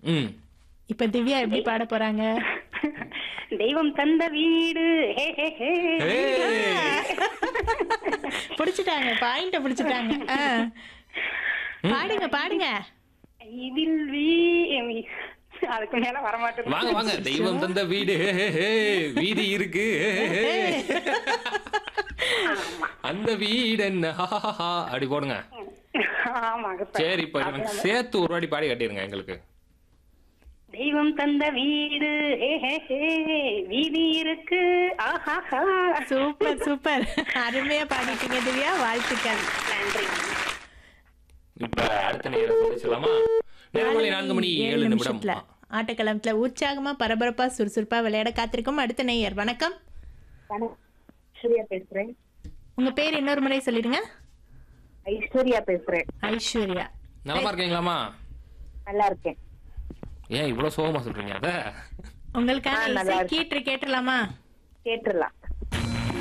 ம் இப்ப திவ்யா எப்படி பாட போறாங்க தெய்வம் தந்த வீடு ஹே ஹே ஹே ஏய். பிடிச்சிட்டாங்க பாயிண்ட பிடிச்சிட்டாங்க ஆ. பாடுங்க பாடுங்க இதில் வீ அதுக்கு மேல வரமாட்டேங்குது வாங்க வாங்க தெய்வம் தந்த வீடு ஹே, ஹே, ஹே. வீதி இருக்கு ஹே, ஹே, ஹே. அந்த வீடு என்ன ஹா, ஹா, ஹா, ஹா. அப்படி போடுங்க ஆமாங்க சார். சரி இப்ப எனக்கு சேர்த்து ஒரு வாட்டி பாடி கட்டிருங்க எங்களுக்கு தெய்வம் தந்த வீடு ஹே ஹே ஹே வீதி இருக்கு ஆஹாஹா சூப்பர் சூப்பர் அருமையா பாடிட்டீங்க திவ்யா வாழ்த்துக்கள் நன்றி இப்ப அடுத்த நேரம் சந்திச்சலாமா நேரமலை நான்கு மணி ஏழு ஏழு நிமிடம் நிமிஷத்துல ஆட்டக்களத்துல உற்சாகமா பரபரப்பா சுறுசுறுப்பா விளையாட காத்திருக்கும் அடுத்த நேயர் வணக்கம் ஐஸ்வர்யா பேசுறேன் உங்க பேர் இன்னொரு முறை சொல்லிடுங்க ஐஸ்வர்யா பேசுறேன் ஐஸ்வர்யா நலமா இருக்கீங்களாமா நல்லா இருக்கேன் ஏன் இவ்வளவு சோகமா சொல்றீங்க அத உங்களுக்கான ஆ, நல்லா இசை இருக்கு. கீற்று கேட்டுடலாமா கேட்டுடலாம்